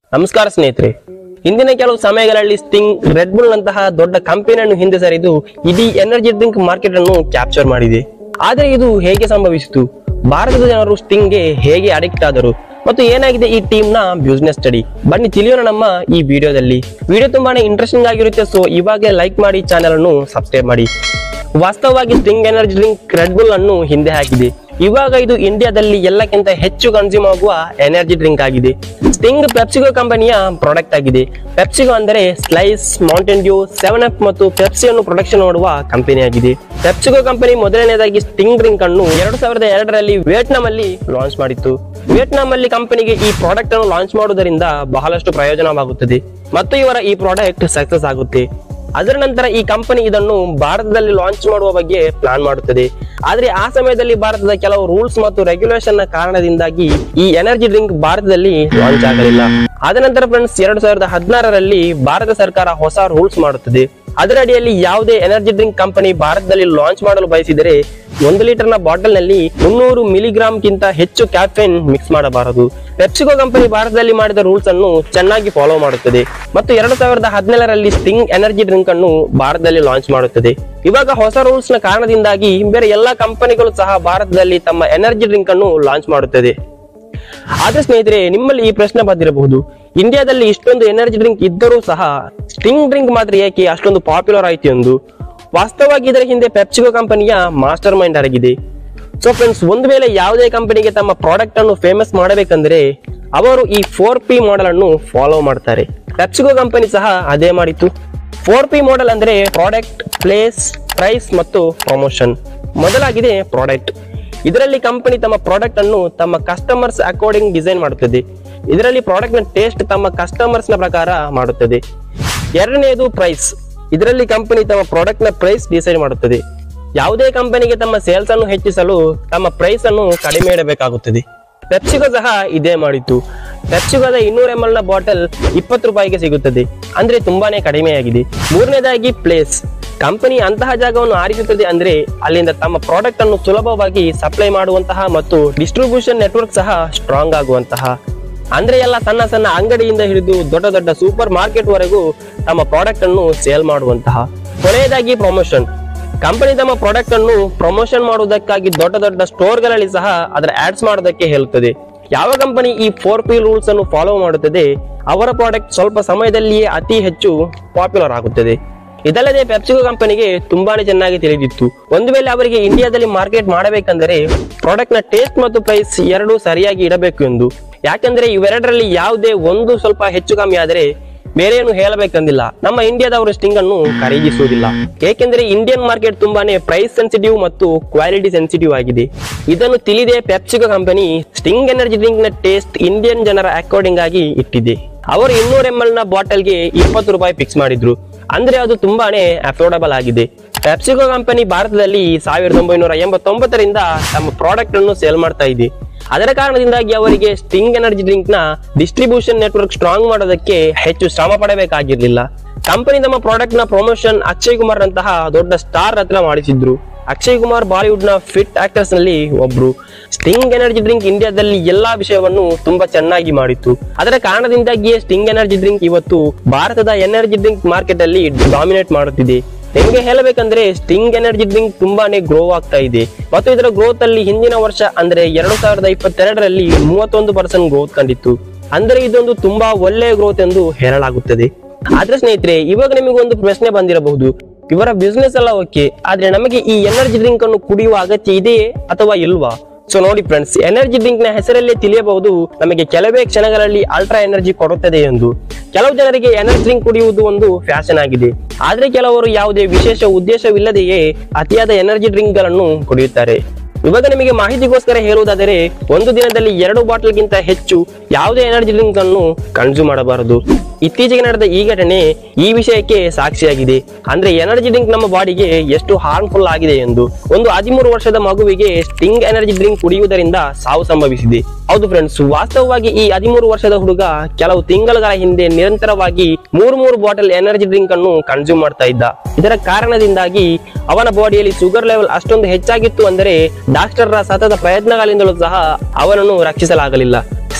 ನಮಸ್ಕಾರ ಸ್ನೇಹಿತರೆ ಇಂದಿನ ಕೆಲವು ಸಮಯಗಳಲ್ಲಿ ಸ್ಟಿಂಗ್ ರೆಡ್ ಬುಲ್ ನಂತಹ ದೊಡ್ಡ ಕಂಪನಿಯನ್ನು ಹಿಂದೆ ಸರಿದು ಇಡೀ ಎನರ್ಜಿ ಡ್ರಿಂಕ್ ಮಾರ್ಕೆಟ್ ಅನ್ನು ಕ್ಯಾಪ್ಚರ್ ಮಾಡಿದೆ ಆದರೆ ಇದು ಹೇಗೆ ಸಂಭವಿಸಿತು ಭಾರತದ ಜನರು ಸ್ಟಿಂಗ್ಗೆ ಹೇಗೆ ಅಡಿಕ್ಟ್ ಆದರು ಮತ್ತು ಏನಾಗಿದೆ ಈ ಟೀಮ್ ನ ಬಿಸ್ನೆಸ್ ಸ್ಟಡಿ ಬನ್ನಿ ತಿಳಿಯೋಣ ನಮ್ಮ ಈ ವಿಡಿಯೋದಲ್ಲಿ ವಿಡಿಯೋ ತುಂಬಾನೇ ಇಂಟ್ರೆಸ್ಟಿಂಗ್ ಆಗಿರುತ್ತೆ ಸೊ ಇವಾಗಲೇ ಲೈಕ್ ಮಾಡಿ ಚಾನೆಲ್ ಅನ್ನು ಸಬ್ಸ್ಕ್ರೈಬ್ ಮಾಡಿ ವಾಸ್ತವವಾಗಿ Sting energy drink Red Bull ಅನ್ನು ಹಿಂದೆ ಹಾಕಿದೆ ಇವಾಗ ಇದು ಇಂಡಿಯಾದಲ್ಲಿ ಎಲ್ಲಕ್ಕಿಂತ ಹೆಚ್ಚು ಕನ್ಸ್ಯೂಮ್ ಆಗುವ ಎನರ್ಜಿ ಡ್ರಿಂಕ್ ಆಗಿದೆ ಸ್ಟಿಂಗ್ ಪೆಪ್ಸಿಗೋ ಕಂಪನಿಯ ಪ್ರಾಡಕ್ಟ್ ಆಗಿದೆ ಪೆಪ್ಸಿಗೋ ಅಂದರೆ Slice Mountain Dew Seven Up ಮತ್ತು ಪೆಪ್ಸಿಯನ್ನು ಪ್ರೊಡಕ್ಷನ್ ಮಾಡುವ ಕಂಪನಿ ಆಗಿದೆ ಪೆಪ್ಸಿಗೋ ಕಂಪನಿ ಮೊದಲನೇದಾಗಿ ಸ್ಟಿಂಗ್ ಡ್ರಿಂಕ್ ಅನ್ನು ಎರಡು ಸಾವಿರದ ಎರಡರಲ್ಲಿ ವಿಯೆಟ್ನಾಂ ಅಲ್ಲಿ ಲಾಂಚ್ ಮಾಡಿತ್ತು ವಿಯೆಟ್ನಾಂ ಅಲ್ಲಿ ಕಂಪನಿಗೆ ಈ ಪ್ರಾಡಕ್ಟ್ ಅನ್ನು ಲಾಂಚ್ ಮಾಡುವುದರಿಂದ ಬಹಳಷ್ಟು ಪ್ರಯೋಜನವಾಗುತ್ತದೆ ಮತ್ತು ಇವರ ಈ ಪ್ರಾಡಕ್ಟ್ ಸಕ್ಸಸ್ ಆಗುತ್ತೆ ಅದರ ನಂತರ ಈ ಕಂಪನಿ ಇದನ್ನು ಭಾರತದಲ್ಲಿ ಲಾಂಚ್ ಮಾಡುವ ಬಗ್ಗೆ ಪ್ಲಾನ್ ಮಾಡುತ್ತದೆ ಆದ್ರೆ ಆ ಸಮಯದಲ್ಲಿ ಭಾರತದ ಕೆಲವು ರೂಲ್ಸ್ ಮತ್ತು ರೆಗ್ಯುಲೇಷನ್ ನ ಕಾರಣದಿಂದಾಗಿ ಈ ಎನರ್ಜಿ ಡ್ರಿಂಕ್ ಭಾರತದಲ್ಲಿ ಲಾಂಚ್ ಆಗಲಿಲ್ಲ ಆದ ನಂತರ ಫ್ರೆಂಡ್ಸ್ ಎರಡ್ ಸಾವಿರದ ಹದಿನಾರರಲ್ಲಿ ಭಾರತ ಸರ್ಕಾರ ಹೊಸ ರೂಲ್ಸ್ ಮಾಡುತ್ತದೆ ಅದರ ಅಡಿಯಲ್ಲಿ ಯಾವುದೇ ಎನರ್ಜಿ ಡ್ರಿಂಕ್ ಕಂಪನಿ ಭಾರತದಲ್ಲಿ ಲಾಂಚ್ ಮಾಡಲು ಬಯಸಿದರೆ ಒಂದು ಲೀಟರ್ ನ ಬಾಟಲ್ ನಲ್ಲಿ ಮುನ್ನೂರು ಮಿಲಿಗ್ರಾಮ್ ಗಿಂತ ಹೆಚ್ಚು ಕ್ಯಾಫೆನ್ ಮಿಕ್ಸ್ ಮಾಡಬಾರದು ಪೆಪ್ಸಿಕೋ ಕಂಪನಿ ಭಾರತದಲ್ಲಿ ಮಾಡಿದ ರೂಲ್ಸ್ ಅನ್ನು ಚೆನ್ನಾಗಿ ಫಾಲೋ ಮಾಡುತ್ತದೆ ಮತ್ತು ಎರಡು ಸಾವಿರದ ಹದಿನೇಳರಲ್ಲಿ ಸ್ಟಿಂಗ್ ಎನರ್ಜಿ ಡ್ರಿಂಕ್ ಅನ್ನು ಭಾರತದಲ್ಲಿ ಲಾಂಚ್ ಮಾಡುತ್ತದೆ ಇವಾಗ ಹೊಸ ರೂಲ್ಸ್ ನ ಕಾರಣದಿಂದಾಗಿ ಬೇರೆ ಎಲ್ಲಾ ಕಂಪನಿಗಳು ಸಹ ಭಾರತದಲ್ಲಿ ತಮ್ಮ ಎನರ್ಜಿ ಡ್ರಿಂಕ್ ಅನ್ನು ಲಾಂಚ್ ಮಾಡುತ್ತದೆ ಆದ್ರೆ ಸ್ನೇಹಿತರೆ ನಿಮ್ಮಲ್ಲಿ ಈ ಪ್ರಶ್ನೆ ಬಂದಿರಬಹುದು ಇಂಡಿಯಾದಲ್ಲಿ ಇಷ್ಟೊಂದು ಎನರ್ಜಿ ಡ್ರಿಂಕ್ ಇದ್ದರೂ ಸಹ ಸ್ಟಿಂಗ್ ಡ್ರಿಂಕ್ ಮಾತ್ರ ಏಕೆ ಅಷ್ಟೊಂದು ಪಾಪ್ಯುಲರ್ ಆಯ್ತು ಎಂದು ವಾಸ್ತವವಾಗಿ ಇದರ ಹಿಂದೆ ಪೆಪ್ಸಿಕೋ ಕಂಪನಿಯ ಮಾಸ್ಟರ್ ಮೈಂಡ್ ಅಡಗಿದೆ ಸೊ ಫ್ರೆಂಡ್ಸ್ ಒಂದು ವೇಳೆ ಯಾವುದೇ ಕಂಪನಿಗೆ ತಮ್ಮ ಪ್ರಾಡಕ್ಟ್ ಅನ್ನು ಫೇಮಸ್ ಮಾಡಬೇಕಂದ್ರೆ ಅವರು ಈ ಫೋರ್ ಪಿ ಮಾಡೆಲ್ ಅನ್ನು ಫಾಲೋ ಮಾಡ್ತಾರೆ ಪೆಪ್ಸಿಕೋ ಕಂಪನಿ ಸಹ ಅದೇ ಮಾಡಿತ್ತು ಫೋರ್ ಪಿ ಮಾಡೆಲ್ ಅಂದ್ರೆ ಪ್ರಾಡಕ್ಟ್ ಪ್ಲೇಸ್ ಪ್ರೈಸ್ ಮತ್ತು ಪ್ರಮೋಷನ್ ಮೊದಲಾಗಿದೆ ಪ್ರಾಡಕ್ಟ್ ಇದರಲ್ಲಿ ಕಂಪನಿ ತಮ್ಮ ಪ್ರಾಡಕ್ಟ್ ಅನ್ನು ತಮ್ಮ ಕಸ್ಟಮರ್ಸ್ ಅಕಾರ್ಡಿಂಗ್ ಡಿಸೈನ್ ಮಾಡುತ್ತದೆ ಇದರಲ್ಲಿ ಪ್ರಾಡಕ್ಟ್ ನ ಟೇಸ್ಟ್ ತಮ್ಮ ಕಸ್ಟಮರ್ಸ್ ನ ಪ್ರಕಾರ ಮಾಡುತ್ತದೆ ಎರಡನೆಯದು ಪ್ರೈಸ್ ಇದರಲ್ಲಿ ಕಂಪನಿ ತಮ್ಮ ಪ್ರಾಡಕ್ಟ್ ನ ಪ್ರೈಸ್ ಡಿಸೈಡ್ ಮಾಡುತ್ತದೆ ಯಾವುದೇ ಕಂಪನಿಗೆ ತಮ್ಮ ಸೇಲ್ಸ್ ಅನ್ನು ಹೆಚ್ಚಿಸಲು ತಮ್ಮ ಪ್ರೈಸ್ ಅನ್ನು ಕಡಿಮೆ ಇಡಬೇಕಾಗುತ್ತದೆ ಪೆಪ್ಸಿಗೋ ಸಹ ಇದೇ ಮಾಡಿತ್ತು ಪೆಪ್ಸಿಗೋದ ಇನ್ನೂರ ಎಂ ಎಲ್ ನ ಬಾಟಲ್ ಇಪ್ಪತ್ತು ರೂಪಾಯಿಗೆ ಸಿಗುತ್ತದೆ ಅಂದ್ರೆ ತುಂಬಾನೇ ಕಡಿಮೆಯಾಗಿದೆ ಮೂರನೇದಾಗಿ ಪ್ಲೇಸ್ ಕಂಪನಿ ಅಂತಹ ಜಾಗವನ್ನು ಆರಿಸುತ್ತದೆ ಅಂದ್ರೆ ಅಲ್ಲಿಂದ ತಮ್ಮ ಪ್ರಾಡಕ್ಟ್ ಅನ್ನು ಸುಲಭವಾಗಿ ಸಪ್ಲೈ ಮಾಡುವಂತಹ ಮತ್ತು ಡಿಸ್ಟ್ರಿಬ್ಯೂಷನ್ ನೆಟ್ವರ್ಕ್ ಸಹ ಸ್ಟ್ರಾಂಗ್ ಆಗುವಂತಹ ಅಂದ್ರೆ ಎಲ್ಲ ಸಣ್ಣ ಸಣ್ಣ ಅಂಗಡಿಯಿಂದ ಹಿಡಿದು ದೊಡ್ಡ ದೊಡ್ಡ ಸೂಪರ್ ಮಾರ್ಕೆಟ್ ವರೆಗೂ ತಮ್ಮ ಪ್ರಾಡಕ್ಟ್ ಅನ್ನು ಸೇಲ್ ಮಾಡುವಂತಹ ಕೊನೆಯದಾಗಿ ಪ್ರಮೋಷನ್ ಕಂಪನಿ ತಮ್ಮ ಪ್ರಾಡಕ್ಟ್ ಅನ್ನು ಪ್ರಮೋಷನ್ ಮಾಡುವುದಕ್ಕಾಗಿ ದೊಡ್ಡ ದೊಡ್ಡ ಸ್ಟೋರ್ಗಳಲ್ಲಿ ಸಹ ಅದರ ಆಡ್ಸ್ ಮಾಡೋದಕ್ಕೆ ಹೇಳುತ್ತದೆ ಯಾವ ಕಂಪನಿ ಈ ಫೋರ್ ಪಿ ರೂಲ್ಸ್ ಅನ್ನು ಫಾಲೋ ಮಾಡುತ್ತದೆ ಅವರ ಪ್ರಾಡಕ್ಟ್ ಸ್ವಲ್ಪ ಸಮಯದಲ್ಲಿಯೇ ಅತಿ ಹೆಚ್ಚು ಪಾಪ್ಯುಲರ್ ಆಗುತ್ತದೆ ಇದಲ್ಲದೆ ಪೆಪ್ಸಿಕೋ ಕಂಪನಿಗೆ ತುಂಬಾನೇ ಚೆನ್ನಾಗಿ ತಿಳಿದಿತ್ತು ಒಂದು ವೇಳೆ ಅವರಿಗೆ ಇಂಡಿಯಾದಲ್ಲಿ ಮಾರ್ಕೆಟ್ ಮಾಡಬೇಕಂದರೆ ಪ್ರಾಡಕ್ಟ್ ನ ಟೇಸ್ಟ್ ಮತ್ತು ಪ್ರೈಸ್ ಎರಡೂ ಸರಿಯಾಗಿ ಇಡಬೇಕು ಎಂದು ಯಾಕಂದ್ರೆ ಇವೆರಡರಲ್ಲಿ ಯಾವುದೇ ಒಂದು ಸ್ವಲ್ಪ ಹೆಚ್ಚು ಕಮ್ಮಿ ಆದರೆ ಬೇರೆ ಏನು ಹೇಳಬೇಕಂದಿಲ್ಲ ನಮ್ಮ ಇಂಡಿಯಾದವರು ಸ್ಟಿಂಗ್ ಅನ್ನು ಖರೀದಿಸುವುದಿಲ್ಲ ಏಕೆಂದ್ರೆ ಇಂಡಿಯನ್ ಮಾರ್ಕೆಟ್ ತುಂಬಾನೇ ಪ್ರೈಸ್ ಸೆನ್ಸಿಟಿವ್ ಮತ್ತು ಕ್ವಾಲಿಟಿ ಸೆನ್ಸಿಟಿವ್ ಆಗಿದೆ ಇದನ್ನು ತಿಳಿದೇ PepsiCo company Sting energy drink ನ ಟೇಸ್ಟ್ ಇಂಡಿಯನ್ ಜನರ ಅಕಾರ್ಡಿಂಗ್ ಆಗಿ ಇಟ್ಟಿದೆ ಅವರು ಇನ್ನೂರ ಎಂ ಎಲ್ ನ ಬಾಟಲ್ಗೆ ಇಪ್ಪತ್ತು ರೂಪಾಯಿ ಫಿಕ್ಸ್ ಮಾಡಿದ್ರು ಅಂದ್ರೆ ಅದು ತುಂಬಾನೇ ಅಫೋರ್ಡಬಲ್ ಆಗಿದೆ ಪೆಪ್ಸಿಕೋ ಕಂಪನಿ ಭಾರತದಲ್ಲಿ ಸಾವಿರದ ಒಂಬೈನೂರ ಎಂಬತ್ತೊಂಬತ್ತರಿಂದ ತಮ್ಮ ಪ್ರಾಡಕ್ಟ್ ಅನ್ನು ಸೇಲ್ ಮಾಡ್ತಾ ಇದೆ ಅದರ ಕಾರಣದಿಂದಾಗಿ ಅವರಿಗೆ ಸ್ಟಿಂಗ್ ಎನರ್ಜಿ ಡ್ರಿಂಕ್ ನ ಡಿಸ್ಟ್ರಿಬ್ಯೂಷನ್ ನೆಟ್ವರ್ಕ್ ಸ್ಟ್ರಾಂಗ್ ಮಾಡೋದಕ್ಕೆ ಹೆಚ್ಚು ಶ್ರಮ ಪಡಬೇಕಾಗಿರ್ಲಿಲ್ಲ ಕಂಪನಿ ತಮ್ಮ ಪ್ರಾಡಕ್ಟ್ ನ ಪ್ರಮೋಷನ್ ಅಕ್ಷಯ್ ಕುಮಾರ್ ನಂತಹ ದೊಡ್ಡ ಸ್ಟಾರ್ ಹತ್ರ ಮಾಡಿಸಿದ್ರು ಅಕ್ಷಯ್ ಕುಮಾರ್ ಬಾಲಿವುಡ್ ನ ಫಿಟ್ ಆಕ್ಟರ್ಸ್ ನಲ್ಲಿ ಒಬ್ರು ಸ್ಟಿಂಗ್ ಎನರ್ಜಿ ಡ್ರಿಂಕ್ ಇಂಡಿಯಾದಲ್ಲಿ ಎಲ್ಲಾ ವಿಷಯವನ್ನು ತುಂಬಾ ಚೆನ್ನಾಗಿ ಮಾಡಿತ್ತು ಅದರ ಕಾರಣದಿಂದಾಗಿಯೇ ಸ್ಟಿಂಗ್ ಎನರ್ಜಿ ಡ್ರಿಂಕ್ ಇವತ್ತು ಭಾರತದ ಎನರ್ಜಿ ಡ್ರಿಂಕ್ ಮಾರ್ಕೆಟ್ ಅಲ್ಲಿ ಡಾಮಿನೇಟ್ ಮಾಡುತ್ತಿದೆ ನಿಮಗೆ ಹೇಳಬೇಕಂದ್ರೆ ಸ್ಟಿಂಗ್ ಎನರ್ಜಿ ಡ್ರಿಂಕ್ ತುಂಬಾನೇ ಗ್ರೋ ಆಗ್ತಾ ಇದೆ ಮತ್ತು ಇದರ ಗ್ರೋತ್ ಅಲ್ಲಿ ಹಿಂದಿನ ವರ್ಷ ಅಂದ್ರೆ ಎರಡು ಸಾವಿರದ ಇಪ್ಪತ್ತೆರಡರಲ್ಲಿ ಮೂವತ್ತೊಂದು ಪರ್ಸೆಂಟ್ ಗ್ರೋತ್ ಕಂಡಿತ್ತು ಅಂದ್ರೆ ಇದೊಂದು ತುಂಬಾ ಒಳ್ಳೆಯ ಗ್ರೋತ್ ಎಂದು ಹೇಳಲಾಗುತ್ತದೆ ಆದ್ರೆ ಸ್ನೇಹಿತರೆ ಇವಾಗ ನಿಮಗೆ ಒಂದು ಪ್ರಶ್ನೆ ಬಂದಿರಬಹುದು ಇವರ ಬಿಸ್ನೆಸ್ ಎಲ್ಲ ಓಕೆ ಆದ್ರೆ ನಮಗೆ ಈ ಎನರ್ಜಿ ಡ್ರಿಂಕ್ ಅನ್ನು ಕುಡಿಯುವ ಅಗತ್ಯ ಇದೆಯೇ ಅಥವಾ ಇಲ್ವಾ ಸೊ ನೋಡಿ ಫ್ರೆಂಡ್ಸ್ ಎನರ್ಜಿ ಡ್ರಿಂಕ್ ನ ಹೆಸರಲ್ಲೇ ತಿಳಿಯಬಹುದು ನಮಗೆ ಕೆಲವೇ ಕ್ಷಣಗಳಲ್ಲಿ ಅಲ್ಟ್ರಾ ಎನರ್ಜಿ ಕೊಡುತ್ತದೆ ಎಂದು ಕೆಲವು ಜನರಿಗೆ ಎನರ್ಜಿ ಡ್ರಿಂಕ್ ಕುಡಿಯುವುದು ಒಂದು ಫ್ಯಾಷನ್ ಆಗಿದೆ ಆದ್ರೆ ಕೆಲವರು ಯಾವುದೇ ವಿಶೇಷ ಉದ್ದೇಶವಿಲ್ಲದೆಯೇ ಅತಿಯಾದ ಎನರ್ಜಿ ಡ್ರಿಂಕ್ ಗಳನ್ನು ಕುಡಿಯುತ್ತಾರೆ ಇವಾಗ ನಿಮಗೆ ಮಾಹಿತಿಗೋಸ್ಕರ ಹೇಳುವುದಾದರೆ ಒಂದು ದಿನದಲ್ಲಿ ಎರಡು ಬಾಟಲ್ಗಿಂತ ಹೆಚ್ಚು ಯಾವುದೇ ಎನರ್ಜಿ ಡ್ರಿಂಕ್ ಅನ್ನು ಕನ್ಸ್ಯೂಮ್ ಮಾಡಬಾರದು ಇತ್ತೀಚೆಗೆ ನಡೆದ ಈ ಘಟನೆ ಈ ವಿಷಯಕ್ಕೆ ಸಾಕ್ಷಿಯಾಗಿದೆ ಅಂದ್ರೆ ಎನರ್ಜಿ ಡ್ರಿಂಕ್ ನಮ್ಮ ಬಾಡಿಗೆ ಎಷ್ಟು ಹಾರ್ಮ್ಫುಲ್ ಆಗಿದೆ ಎಂದು ಒಂದು ಹದಿಮೂರು ವರ್ಷದ ಮಗುವಿಗೆ ಸ್ಟಿಂಗ್ ಎನರ್ಜಿ ಡ್ರಿಂಕ್ ಕುಡಿಯುವುದರಿಂದ ಸಾವು ಸಂಭವಿಸಿದೆ ಹೌದು ಫ್ರೆಂಡ್ಸ್ ವಾಸ್ತವವಾಗಿ ಈ ಹದಿಮೂರು ವರ್ಷದ ಹುಡುಗ ಕೆಲವು ತಿಂಗಳ ಹಿಂದೆ ನಿರಂತರವಾಗಿ ಮೂರು ಮೂರು ಬಾಟಲ್ ಎನರ್ಜಿ ಡ್ರಿಂಕ್ ಅನ್ನು ಕನ್ಸ್ಯೂಮ್ ಮಾಡ್ತಾ ಇದ್ದ ಇದರ ಕಾರಣದಿಂದಾಗಿ ಅವನ ಬಾಡಿಯಲ್ಲಿ ಶುಗರ್ ಲೆವೆಲ್ ಅಷ್ಟೊಂದು ಹೆಚ್ಚಾಗಿತ್ತು ಅಂದರೆ ಡಾಕ್ಟರ್ರ ಸತತ ಪ್ರಯತ್ನಗಳಿಂದಲೂ ಸಹ ಅವನನ್ನು ರಕ್ಷಿಸಲಾಗಲಿಲ್ಲ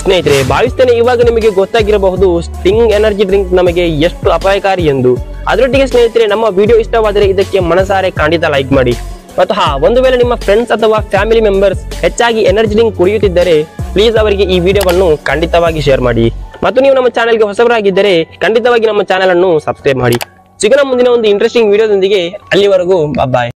ಸ್ನೇಹಿತರೆ ಭಾವಿಸ್ತೇನೆ ಇವಾಗ ನಿಮಗೆ ಗೊತ್ತಾಗಿರಬಹುದು ಸ್ಟಿಂಗ್ ಎನರ್ಜಿ ಡ್ರಿಂಕ್ ನಮಗೆ ಎಷ್ಟು ಅಪಾಯಕಾರಿ ಎಂದು ಅದರೊಟ್ಟಿಗೆ ಸ್ನೇಹಿತರೆ ನಮ್ಮ ವಿಡಿಯೋ ಇಷ್ಟವಾದರೆ ಇದಕ್ಕೆ ಮನಸಾರೆ ಖಂಡಿತ ಲೈಕ್ ಮಾಡಿ ಮತ್ತು ಹಾ ಒಂದು ವೇಳೆ ನಿಮ್ಮ ಫ್ರೆಂಡ್ಸ್ ಅಥವಾ ಫ್ಯಾಮಿಲಿ ಮೆಂಬರ್ಸ್ ಹೆಚ್ಚಾಗಿ ಎನರ್ಜಿ ಡ್ರಿಂಕ್ ಕುಡಿಯುತ್ತಿದ್ದರೆ ಪ್ಲೀಸ್ ಅವರಿಗೆ ಈ ವಿಡಿಯೋವನ್ನು ಖಂಡಿತವಾಗಿ ಶೇರ್ ಮಾಡಿ ಮತ್ತು ನೀವು ನಮ್ಮ ಚಾನೆಲ್ಗೆ ಹೊಸಬರಾಗಿದ್ದರೆ ಖಂಡಿತವಾಗಿ ನಮ್ಮ ಚಾನೆಲ್ ಅನ್ನು ಸಬ್ಸ್ಕ್ರೈಬ್ ಮಾಡಿ ಸಿಗೋಣ ಮುಂದಿನ ಒಂದು ಇಂಟ್ರೆಸ್ಟಿಂಗ್ ವಿಡಿಯೋದೊಂದಿಗೆ ಅಲ್ಲಿವರೆಗೂ ಬಾಯ್